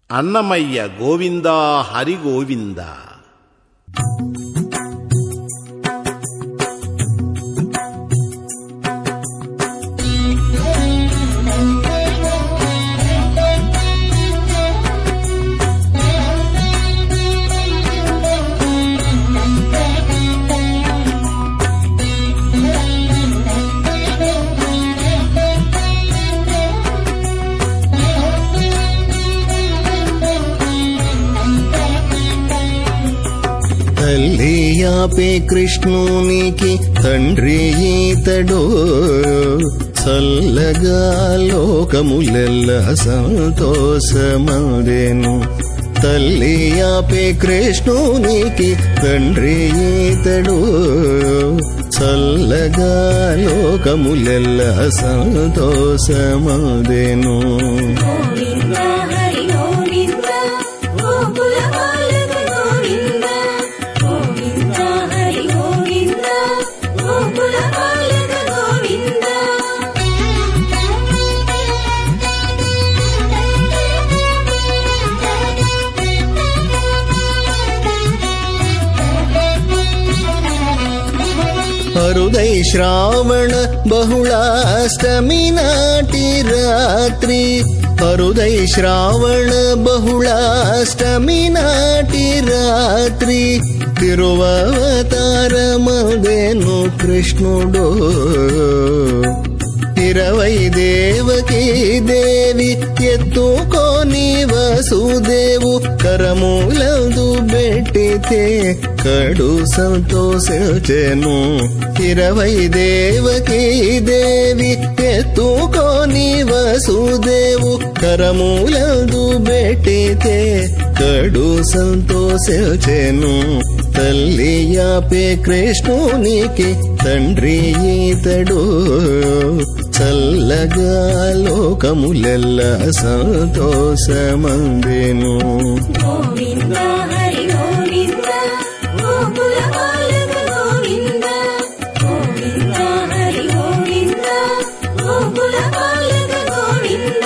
అన్నమయ్య గోవిందా హరి గోవింద తల్లి యాపే కృష్ణునికి తండ్రి ఈతడు చల్లగా లోకములెల్ల సంతోషమదేను తల్లి యాపే కృష్ణునికి తండ్రి ఈతడు చల్లగా లోకములెల్ల సంతోషమదేను గోవింద హరి గోవింద గోకుల బాలక గోవింద గోవింద హరి గోవింద గోకుల బాలక గోవింద అరుదై శ్రావణ బహుళాష్టమి నాటి రాత్రి అరుదై శ్రావణ బహుళాష్టమి నాటి రాత్రి తిరువవతారమదేను కృష్ణుడు ఇరవై దేవకి దేవి ఎత్తుకొని వసుదేవు కరములందు పెట్టితే కడు సంతోషించెను ఇరవై దేవకి దేవి ఎత్తుకొని వసుదేవు కరములందు పెట్టితే కడు సంతోషించెను తల్లి యాపే కృష్ణునికి తండ్రి ఈతడు చల్లగా లోకములెల్ల సంతోషమందెను గోవింద హరి గోవింద గోకుల బాలక గోవింద గోవింద హరి గోవింద గోకుల బాలక గోవింద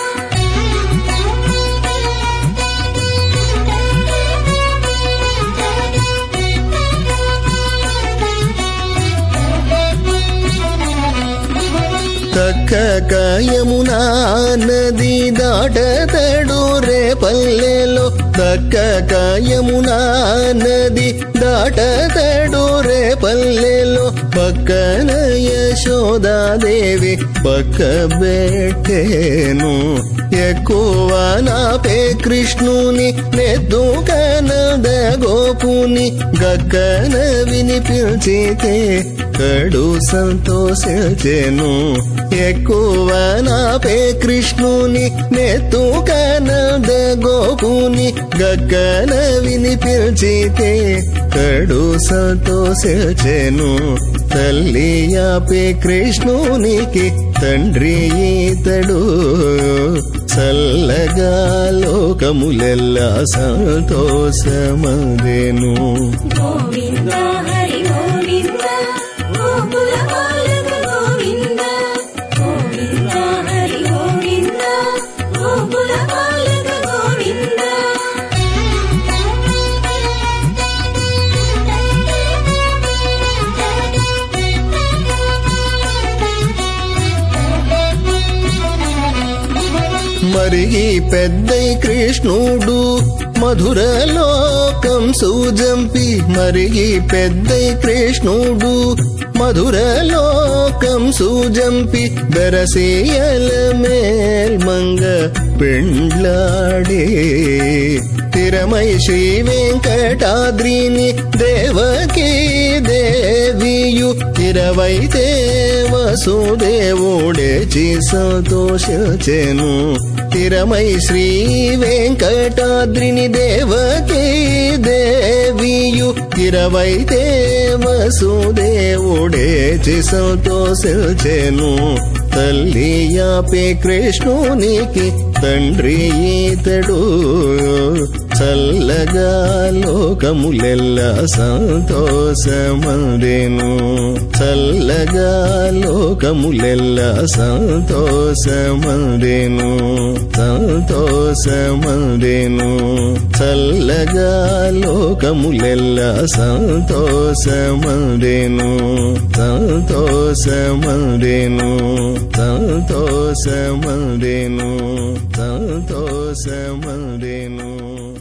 తక్క కాయమునా నది దాటతడు రే పల్లెలో తక్క కాయమునా నది దాటతడు రే పల్లెలో పక్కన యశోదాదేవి పక్క బెట్టేను ఎక్కువ నాపే కృష్ణుని నెద్దు కనద గోపుని గక్కన వినిపించితే కడు సంతోషించెను ఎక్కువ నాపే కృష్ణుని నెత్తు కనద గోపుని గగ్గన వినిపించితే కడు సంతోషించెను తల్లి యాపే కృష్ణునికి తండ్రి ఈతడు చల్లగా లోకములెల్ల సంతోషమదేను గోవింద హరి గోవింద గోకుల బాలక గోవింద గోవింద హరి గోవింద గోకుల బాలక గోవింద మరిగి పెద్దై కృష్ణుడు మధురలోకం సూజంపి మరిగి పెద్దై కృష్ణుడు మధురలోకం సూజంపి బెరసేయల మేల్మంగ పెండ్లాడే తిరమై శ్రీ వెంకటాద్రిని దేవకీ దేవియు ఇరవై దేవసుదేవుడే చీ సంతోషించెను తిరమై శ్రీ వెంకటాద్రిని దేవకీ దేవియు ఇరవై దేవసుదేవుడే చీ సంతోషించెను తల్లి యాపే కృష్ణునికి తండ్రి ఈతడు చల్లగా లోకములెల్ల సంతోషమందెను చల్లగా లోకములెల్ల సంతోషమందెను సంతోషమందెను చల్లగా లోకములెల్ల సంతోషమందెను సంతోషమందెను సంతోషమందెను సంతోషమందెను